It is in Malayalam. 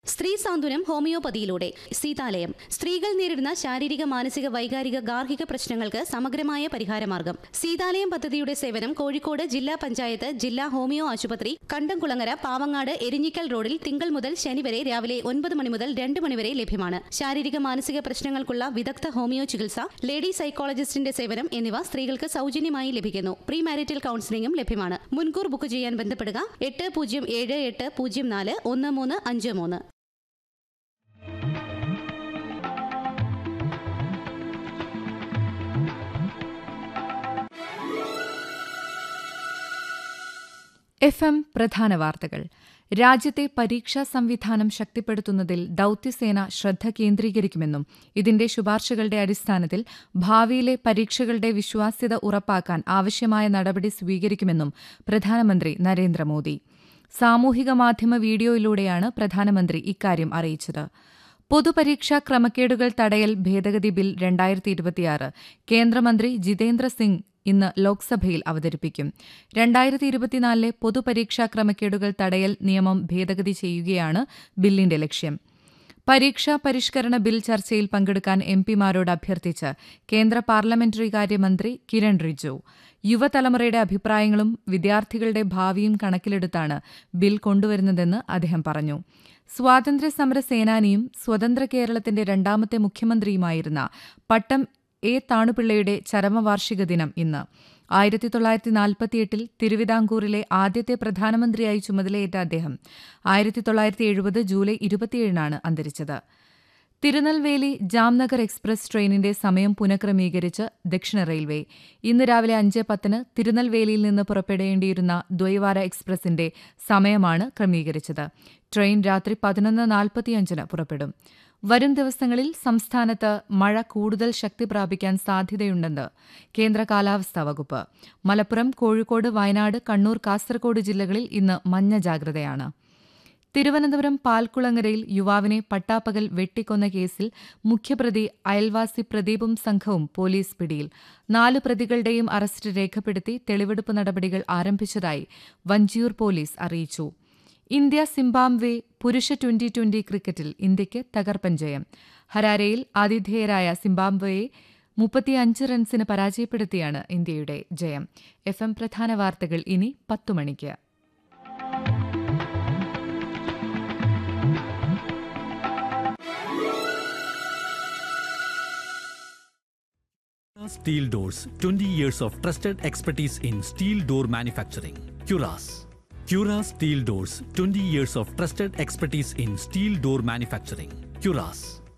സ്ത്രീ സാന്ത്വനം ഹോമിയോപ്പതിയിലൂടെ സീതാലയം സ്ത്രീകൾ നേരിടുന്ന ശാരീരിക മാനസിക വൈകാരിക ഗാർഹിക പ്രശ്നങ്ങൾക്ക് സമഗ്രമായ പരിഹാരമാർഗം സീതാലയം പദ്ധതിയുടെ സേവനം കോഴിക്കോട് ജില്ലാ പഞ്ചായത്ത് ജില്ലാ ഹോമിയോ ആശുപത്രി കണ്ടംകുളങ്ങര പാവങ്ങാട് എരിഞ്ഞിക്കൽ റോഡിൽ തിങ്കൾ മുതൽ ശനി വരെ രാവിലെ ഒൻപത് മണി മുതൽ രണ്ട് മണി വരെ ലഭ്യമാണ് ശാരീരിക മാനസിക പ്രശ്നങ്ങൾക്കുള്ള വിദഗ്ധ ഹോമിയോ ചികിത്സ ലേഡി സൈക്കോളജിസ്റ്റിന്റെ സേവനം എന്നിവ സ്ത്രീകൾക്ക് സൗജന്യമായി ലഭിക്കുന്നു പ്രീ മാരിറ്റൽ കൌൺസിലിംഗും ലഭ്യമാണ് മുൻകൂർ ബുക്ക് ചെയ്യാൻ ബന്ധപ്പെടുക എട്ട് പൂജ്യം ഏഴ് എട്ട് പൂജ്യം നാല് ഒന്ന് മൂന്ന് അഞ്ച് മൂന്ന് എഫ് എം പ്രധാന വാർത്തകൾ രാജ്യത്തെ പരീക്ഷാ സംവിധാനം ശക്തിപ്പെടുത്തുന്നതിൽ ദൌത്യസേന ശ്രദ്ധ കേന്ദ്രീകരിക്കുമെന്നും ഇതിന്റെ ശുപാർശകളുടെ അടിസ്ഥാനത്തിൽ ഭാവിയിലെ പരീക്ഷകളുടെ വിശ്വാസ്യത ഉറപ്പാക്കാൻ ആവശ്യമായ നടപടി സ്വീകരിക്കുമെന്നും പ്രധാനമന്ത്രി നരേന്ദ്രമോദി സാമൂഹിക മാധ്യമ വീഡിയോയിലൂടെയാണ് പ്രധാനമന്ത്രി ഇക്കാര്യം അറിയിച്ചത് പൊതുപരീക്ഷാ ക്രമക്കേടുകൾ തടയൽ ഭേദഗതി ബിൽ രണ്ടായിരത്തി ഇരുപത്തിയാറ് കേന്ദ്രമന്ത്രി ജിതേന്ദ്ര സിംഗ് ഇന്ന് ലോക്സഭയിൽ അവതരിപ്പിക്കും രണ്ടായിരത്തി ഇരുപത്തിനാലിലെ പൊതുപരീക്ഷാ ക്രമക്കേടുകൾ തടയൽ നിയമം ഭേദഗതി ചെയ്യുകയാണ് ബില്ലിന്റെ ലക്ഷ്യം പരീക്ഷാ പരിഷ്കരണ ബിൽ ചർച്ചയിൽ പങ്കെടുക്കാൻ എം പിമാരോട് അഭ്യർത്ഥിച്ച് കേന്ദ്ര പാർലമെന്ററി കാര്യമന്ത്രി കിരൺ റിജു യുവതലമുറയുടെ അഭിപ്രായങ്ങളും വിദ്യാർത്ഥികളുടെ ഭാവിയും കണക്കിലെടുത്താണ് ബിൽ കൊണ്ടുവരുന്നതെന്ന് അദ്ദേഹം പറഞ്ഞു സ്വാതന്ത്ര്യസമര സേനാനിയും സ്വതന്ത്ര കേരളത്തിന്റെ രണ്ടാമത്തെ മുഖ്യമന്ത്രിയുമായിരുന്ന പട്ടം എ താണുപിള്ളയുടെ ചരമവാർഷിക ദിനം ഇന്ന് ആയിരത്തി തൊള്ളായിരത്തി നാൽപ്പത്തിയെട്ടിൽ തിരുവിതാംകൂറിലെ ആദ്യത്തെ പ്രധാനമന്ത്രിയായി ചുമതലയേറ്റ അദ്ദേഹം ആയിരത്തി തൊള്ളായിരത്തി എഴുപത് ജൂലൈ ഇരുപത്തിയേഴിനാണ് അന്തരിച്ചത് തിരുനെൽവേലി ജാംനഗർ എക്സ്പ്രസ് ട്രെയിനിന്റെ സമയം പുനഃക്രമീകരിച്ച് ദക്ഷിണ റെയിൽവേ ഇന്ന് രാവിലെ അഞ്ച് പത്തിന് തിരുനെൽവേലിയിൽ നിന്ന് പുറപ്പെടേണ്ടിയിരുന്ന ദ്വൈവാര എക്സ്പ്രസിന്റെ സമയമാണ് ക്രമീകരിച്ചത് ട്രെയിൻ രാത്രി പതിനൊന്ന് നാൽപ്പത്തിയഞ്ചിന് പുറപ്പെടും വരും ദിവസങ്ങളിൽ സംസ്ഥാനത്ത് മഴ കൂടുതൽ ശക്തി പ്രാപിക്കാൻ സാധ്യതയുണ്ടെന്ന് കേന്ദ്ര കാലാവസ്ഥാ വകുപ്പ് മലപ്പുറം കോഴിക്കോട് വയനാട് കണ്ണൂർ കാസർഗോഡ് ജില്ലകളിൽ ഇന്ന് മഞ്ഞ ജാഗ്രതയാണ് തിരുവനന്തപുരം പാൽക്കുളങ്ങരയിൽ യുവാവിനെ പട്ടാപ്പകൽ വെട്ടിക്കൊന്ന കേസിൽ മുഖ്യപ്രതി അയൽവാസി പ്രദീപും സംഘവും പോലീസ് പിടിയിൽ നാല് പ്രതികളുടെയും അറസ്റ്റ് രേഖപ്പെടുത്തി തെളിവെടുപ്പ് നടപടികൾ ആരംഭിച്ചതായി വഞ്ചിയൂർ പോലീസ് അറിയിച്ചു ഇന്ത്യ സിംബാബ്വെ പുരുഷ ട്വന്റി ട്വന്റി ക്രിക്കറ്റിൽ ഇന്ത്യയ്ക്ക് തകർപ്പൻ ജയം ഹരാരയിൽ ആതിഥേയരായ സിംബാബ്വെയെ മുപ്പത്തിയഞ്ച് റൺസിന് പരാജയപ്പെടുത്തിയാണ് ഇന്ത്യയുടെ ജയം എഫ് എം പ്രധാന വാർത്തകൾ ഇനി പത്തു മണിക്ക് Steel Doors 20 years of trusted expertise in steel door manufacturing. Curas. Cura Steel Doors 20 years of trusted expertise in steel door manufacturing. Curas.